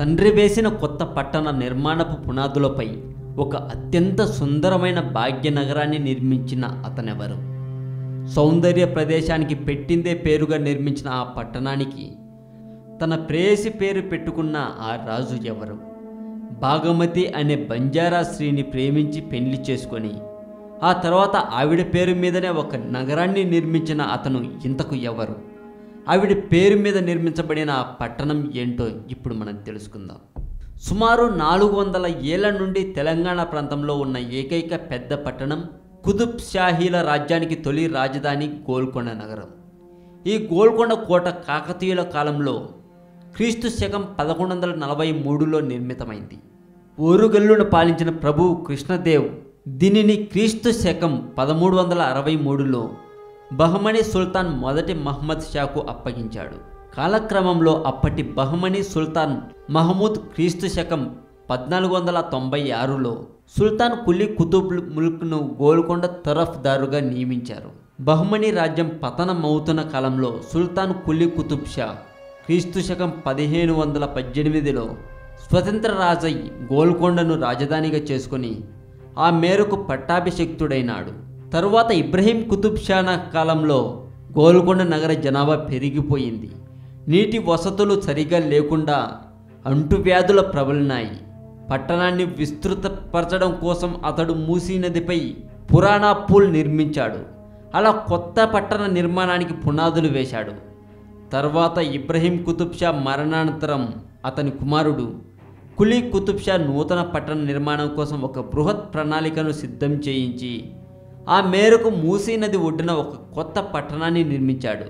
తండ్రి వేసిన కొత్త పట్టణ నిర్మాణపు పునాదులపై ఒక అత్యంత సుందరమైన భాగ్యనగరాన్ని నిర్మించిన అతనెవరు సౌందర్య ప్రదేశానికి పెట్టిందే పేరుగా నిర్మించిన ఆ పట్టణానికి తన ప్రేయసి పేరు పెట్టుకున్న ఆ రాజు ఎవరు భాగమతి అనే బంజారా స్త్రీని ప్రేమించి పెళ్లి చేసుకొని ఆ తర్వాత ఆవిడ పేరు మీదనే ఒక నగరాన్ని నిర్మించిన అతను ఇంతకు ఎవరు ఆవిడ పేరు మీద నిర్మించబడిన ఆ పట్టణం ఏంటో ఇప్పుడు మనం తెలుసుకుందాం సుమారు నాలుగు వందల ఏళ్ల నుండి తెలంగాణ ప్రాంతంలో ఉన్న ఏకైక పెద్ద పట్టణం కుతుబ్ షాహీల రాజ్యానికి తొలి రాజధాని గోల్కొండ నగరం ఈ గోల్కొండ కోట కాకతీయుల కాలంలో క్రీస్తు శకం పదకొండు వందల నలభై మూడులో నిర్మితమైంది ఓరుగల్లును పాలించిన ప్రభు కృష్ణదేవ్ దీనిని క్రీస్తు శకం పదమూడు వందల అరవై మూడులో బహమనీ సుల్తాన్ మొదటి మహమ్మద్ షాకు అప్పగించాడు కాలక్రమంలో అప్పటి బహమనీ సుల్తాన్ మహమూద్ క్రీస్తు శకం పద్నాలుగు వందల తొంభై ఆరులో సుల్తాన్ కులీ కుతుబ్ ముల్క్ను గోల్కొండ తరఫ్దారుగా నియమించారు బహమనీ రాజ్యం పతనమవుతున్న కాలంలో సుల్తాన్ కులీ కుతుబ్ షా క్రీస్తు శకం పదిహేను వందల పద్దెనిమిదిలో స్వతంత్ర రాజై గోల్కొండను రాజధానిగా చేసుకొని ఆ మేరకు పట్టాభిషిక్తుడైనాడు తరువాత ఇబ్రహీం కుతుబ్ షానా కాలంలో గోల్కొండ నగర జనాభా పెరిగిపోయింది నీటి వసతులు సరిగా లేకుండా అంటువ్యాధుల ప్రబలినాయి పట్టణాన్ని విస్తృతపరచడం కోసం అతడు మూసీ నదిపై పురాణా పూల్ నిర్మించాడు అలా కొత్త పట్టణ నిర్మాణానికి పునాదులు వేశాడు తర్వాత ఇబ్రహీం కుతుబ్ షా మరణానంతరం అతని కుమారుడు కులీ కుతుబ్ షా నూతన పట్టణ నిర్మాణం కోసం ఒక బృహత్ ప్రణాళికను సిద్ధం చేయించి ఆ మేరకు మూసీ నది ఒడ్డున ఒక కొత్త పట్టణాన్ని నిర్మించాడు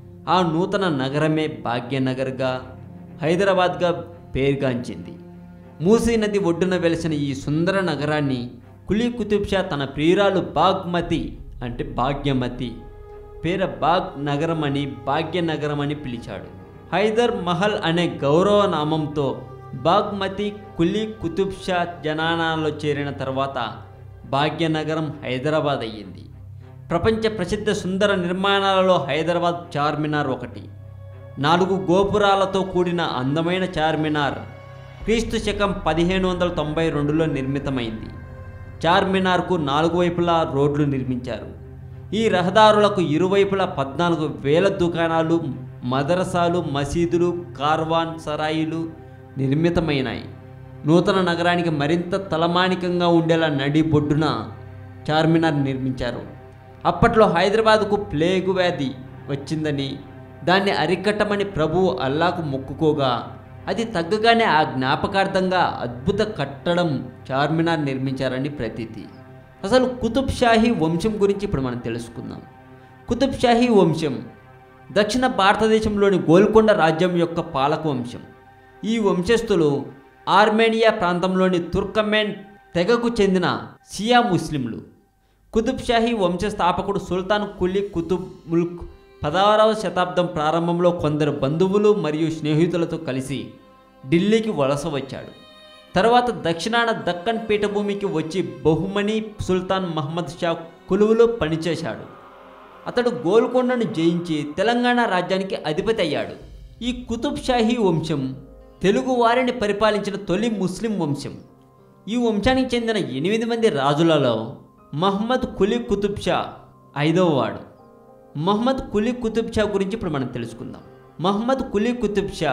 ఆ నూతన నగరమే భాగ్యనగర్గా హైదరాబాద్గా పేరుగాంచింది మూసీ నది ఒడ్డున వెలిసిన ఈ సుందర నగరాన్ని కులీ కుతుబ్ షా తన ప్రియురాలు బాగ్మతి అంటే భాగ్యమతి పేర బాగ్ నగరం అని భాగ్యనగరం అని పిలిచాడు హైదర్ మహల్ అనే గౌరవ నామంతో బాగ్మతి కులీ కుతుబ్ షా జనానాలో చేరిన తర్వాత భాగ్యనగరం హైదరాబాద్ అయ్యింది ప్రపంచ ప్రసిద్ధ సుందర నిర్మాణాలలో హైదరాబాద్ చార్మినార్ ఒకటి నాలుగు గోపురాలతో కూడిన అందమైన చార్మినార్ క్రీస్తు శకం పదిహేను వందల తొంభై రెండులో నిర్మితమైంది చార్మినార్కు నాలుగు వైపులా రోడ్లు నిర్మించారు ఈ రహదారులకు ఇరువైపులా పద్నాలుగు వేల దుకాణాలు మదరసాలు మసీదులు కార్వాన్ సరాయిలు నిర్మితమైనాయి నూతన నగరానికి మరింత తలమానికంగా ఉండేలా నడి బొడ్డున చార్మినార్ నిర్మించారు అప్పట్లో హైదరాబాదుకు ప్లేగు వ్యాధి వచ్చిందని దాన్ని అరికట్టమని ప్రభువు అల్లాకు మొక్కుకోగా అది తగ్గగానే ఆ జ్ఞాపకార్థంగా అద్భుత కట్టడం చార్మినార్ నిర్మించారని ప్రతీతి అసలు కుతుబ్ షాహీ వంశం గురించి ఇప్పుడు మనం తెలుసుకుందాం కుతుబ్ షాహీ వంశం దక్షిణ భారతదేశంలోని గోల్కొండ రాజ్యం యొక్క పాలక వంశం ఈ వంశస్థులు ఆర్మేనియా ప్రాంతంలోని తుర్కమెన్ తెగకు చెందిన షియా ముస్లింలు కుతుబ్ షాహీ వంశ స్థాపకుడు సుల్తాన్ కులీ కుతుబ్ ముల్క్ పదహారవ శతాబ్దం ప్రారంభంలో కొందరు బంధువులు మరియు స్నేహితులతో కలిసి ఢిల్లీకి వలస వచ్చాడు తర్వాత దక్షిణాన దక్కన్ పీఠభూమికి వచ్చి బహుమని సుల్తాన్ మహమ్మద్ షా కొలువులో పనిచేశాడు అతడు గోల్కొండను జయించి తెలంగాణ రాజ్యానికి అధిపతి అయ్యాడు ఈ కుతుబ్ షాహీ వంశం తెలుగు వారిని పరిపాలించిన తొలి ముస్లిం వంశం ఈ వంశానికి చెందిన ఎనిమిది మంది రాజులలో మహమ్మద్ కులీ కుతుబ్ షా ఐదవ వాడు మహమ్మద్ కులీ కుతుబ్ షా గురించి ఇప్పుడు మనం తెలుసుకుందాం మహమ్మద్ కులీ కుతుబ్ షా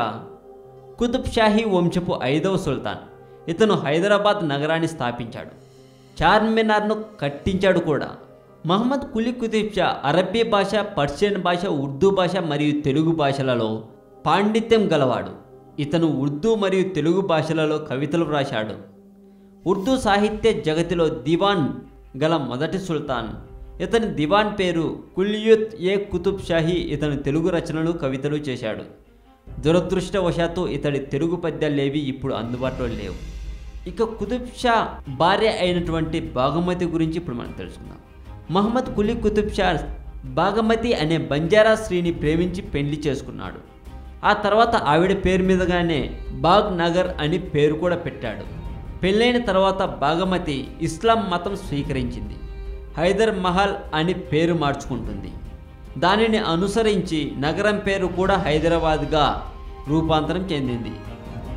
కుతుబ్ షాహీ వంశపు ఐదవ సుల్తాన్ ఇతను హైదరాబాద్ నగరాన్ని స్థాపించాడు చార్మినార్ను కట్టించాడు కూడా మహమ్మద్ కులీ కుతుబ్ షా అరబ్బీ భాష పర్షియన్ భాష ఉర్దూ భాష మరియు తెలుగు భాషలలో పాండిత్యం గలవాడు ఇతను ఉర్దూ మరియు తెలుగు భాషలలో కవితలు వ్రాశాడు ఉర్దూ సాహిత్య జగతిలో దివాన్ గల మొదటి సుల్తాన్ ఇతని దివాన్ పేరు కుల్యుత్ ఏ కుతుబ్ షాహీ ఇతను తెలుగు రచనలు కవితలు చేశాడు దురదృష్టవశాత్తు ఇతడి తెలుగు పద్యాలేవి ఇప్పుడు అందుబాటులో లేవు ఇక కుతుబ్ షా భార్య అయినటువంటి బాగమతి గురించి ఇప్పుడు మనం తెలుసుకుందాం మహమ్మద్ కులీ కుతుబ్ షా బాగమతి అనే బంజారా స్త్రీని ప్రేమించి పెళ్లి చేసుకున్నాడు ఆ తర్వాత ఆవిడ పేరు మీదగానే బాగ్ నగర్ అని పేరు కూడా పెట్టాడు పెళ్ళైన తర్వాత బాగమతి ఇస్లాం మతం స్వీకరించింది హైదర్ మహల్ అని పేరు మార్చుకుంటుంది దానిని అనుసరించి నగరం పేరు కూడా హైదరాబాద్గా రూపాంతరం చెందింది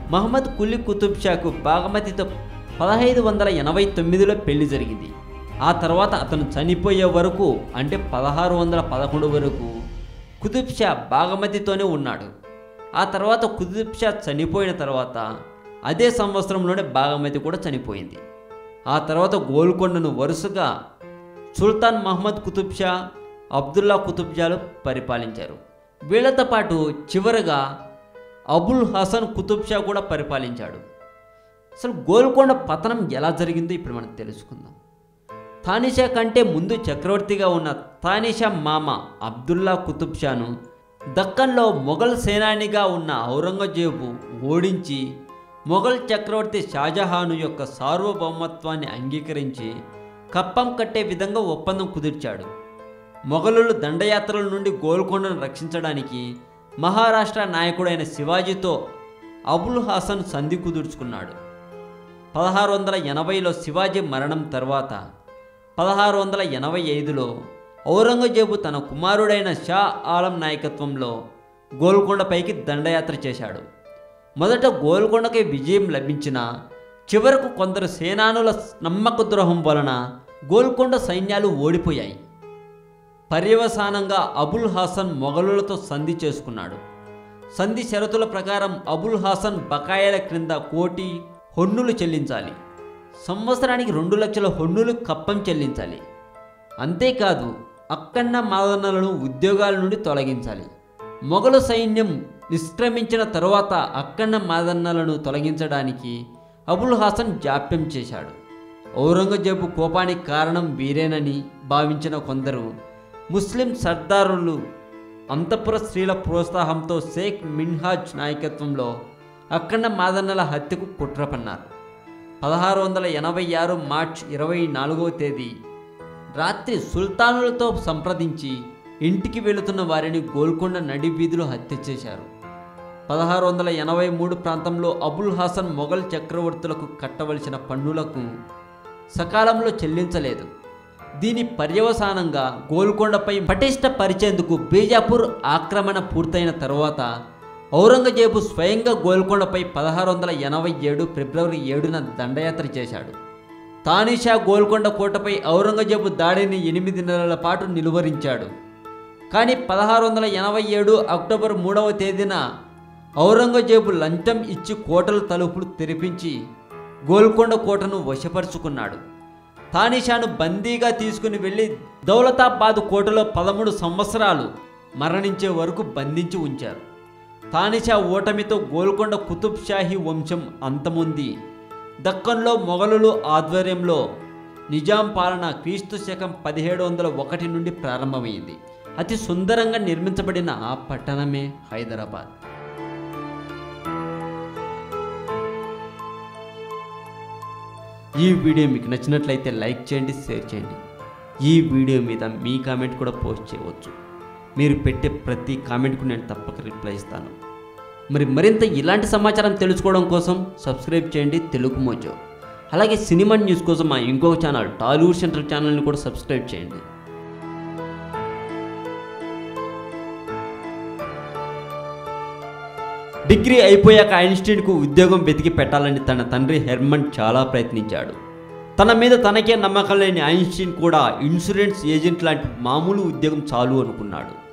మహమ్మద్ కులీ కుతుబ్ షాకు బాగమతితో పదహైదు వందల ఎనభై తొమ్మిదిలో పెళ్లి జరిగింది ఆ తర్వాత అతను చనిపోయే వరకు అంటే పదహారు వందల పదకొండు వరకు కుతుబ్ షా బాగమతితోనే ఉన్నాడు ఆ తర్వాత కుతుబ్ షా చనిపోయిన తర్వాత అదే సంవత్సరంలోనే బాగమతి కూడా చనిపోయింది ఆ తర్వాత గోల్కొండను వరుసగా సుల్తాన్ మహమ్మద్ కుతుబ్ షా అబ్దుల్లా కుతుబ్ షాలు పరిపాలించారు వీళ్లతో పాటు చివరగా అబుల్ హసన్ కుతుబ్ షా కూడా పరిపాలించాడు అసలు గోల్కొండ పతనం ఎలా జరిగిందో ఇప్పుడు మనం తెలుసుకుందాం తానిషా కంటే ముందు చక్రవర్తిగా ఉన్న తానిషా మామ అబ్దుల్లా కుతుబ్ షాను దక్కన్లో మొఘల్ సేనానిగా ఉన్న ఔరంగజేబు ఓడించి మొఘల్ చక్రవర్తి షాజహాను యొక్క సార్వభౌమత్వాన్ని అంగీకరించి కప్పం కట్టే విధంగా ఒప్పందం కుదిర్చాడు మొఘలులు దండయాత్రల నుండి గోల్కొండను రక్షించడానికి మహారాష్ట్ర నాయకుడైన శివాజీతో అబుల్ హాసన్ సంధి కుదుర్చుకున్నాడు పదహారు వందల ఎనభైలో శివాజీ మరణం తర్వాత పదహారు వందల ఎనభై ఐదులో ఔరంగజేబు తన కుమారుడైన షా ఆలం నాయకత్వంలో గోల్కొండపైకి దండయాత్ర చేశాడు మొదట గోల్కొండకి విజయం లభించిన చివరకు కొందరు సేనానుల నమ్మక ద్రోహం వలన గోల్కొండ సైన్యాలు ఓడిపోయాయి పర్యవసానంగా అబుల్ హాసన్ మొఘలులతో సంధి చేసుకున్నాడు సంధి షరతుల ప్రకారం అబుల్ హాసన్ బకాయిల క్రింద కోటి హొన్నులు చెల్లించాలి సంవత్సరానికి రెండు లక్షల హొన్నులు కప్పం చెల్లించాలి అంతేకాదు అక్కన్న మాదనలను ఉద్యోగాల నుండి తొలగించాలి మొఘలు సైన్యం నిష్క్రమించిన తరువాత అక్కన్న మాదన్నలను తొలగించడానికి అబుల్ హాసన్ జాప్యం చేశాడు ఔరంగజేబు కోపానికి కారణం వీరేనని భావించిన కొందరు ముస్లిం సర్దారులు అంతఃపుర స్త్రీల ప్రోత్సాహంతో షేక్ మిన్హాజ్ నాయకత్వంలో అక్కన్న మాదన్నల హత్యకు కుట్ర పన్నారు పదహారు వందల ఎనభై ఆరు మార్చ్ ఇరవై నాలుగవ తేదీ రాత్రి సుల్తానులతో సంప్రదించి ఇంటికి వెళుతున్న వారిని గోల్కొండ నడి వీధిలో హత్య చేశారు పదహారు వందల ఎనభై మూడు ప్రాంతంలో అబుల్ హాసన్ మొఘల్ చక్రవర్తులకు కట్టవలసిన పన్నులకు సకాలంలో చెల్లించలేదు దీని పర్యవసానంగా గోల్కొండపై పటిష్టపరిచేందుకు బీజాపూర్ ఆక్రమణ పూర్తయిన తరువాత ఔరంగజేబు స్వయంగా గోల్కొండపై పదహారు వందల ఎనభై ఏడు ఫిబ్రవరి ఏడున దండయాత్ర చేశాడు తానిషా గోల్కొండ కోటపై ఔరంగజేబు దాడిని ఎనిమిది నెలల పాటు నిలువరించాడు కానీ పదహారు వందల ఎనభై ఏడు అక్టోబర్ మూడవ తేదీన ఔరంగజేబు లంచం ఇచ్చి కోటల తలుపులు తెరిపించి గోల్కొండ కోటను వశపరుచుకున్నాడు తానిషాను బందీగా తీసుకుని వెళ్ళి దౌలతాబాద్ కోటలో పదమూడు సంవత్సరాలు మరణించే వరకు బంధించి ఉంచారు తానిషా ఓటమితో గోల్కొండ కుతుబ్ షాహీ వంశం అంతముంది దక్కన్లో మొఘలులు ఆధ్వర్యంలో నిజాం పాలన క్రీస్తు శకం పదిహేడు వందల ఒకటి నుండి ప్రారంభమైంది అతి సుందరంగా నిర్మించబడిన ఆ పట్టణమే హైదరాబాద్ ఈ వీడియో మీకు నచ్చినట్లయితే లైక్ చేయండి షేర్ చేయండి ఈ వీడియో మీద మీ కామెంట్ కూడా పోస్ట్ చేయవచ్చు మీరు పెట్టే ప్రతి కామెంట్కు నేను తప్పక రిప్లై ఇస్తాను మరి మరింత ఇలాంటి సమాచారం తెలుసుకోవడం కోసం సబ్స్క్రైబ్ చేయండి తెలుగు మోజో అలాగే సినిమా న్యూస్ కోసం మా ఇంకొక ఛానల్ టాలీవుడ్ సెంట్రల్ ఛానల్ని కూడా సబ్స్క్రైబ్ చేయండి డిగ్రీ అయిపోయాక ఐన్స్టీన్కు ఉద్యోగం వెతికి పెట్టాలని తన తండ్రి హెర్మన్ చాలా ప్రయత్నించాడు తన మీద తనకే నమ్మకం లేని ఐన్స్టీన్ కూడా ఇన్సూరెన్స్ ఏజెంట్ లాంటి మామూలు ఉద్యోగం చాలు అనుకున్నాడు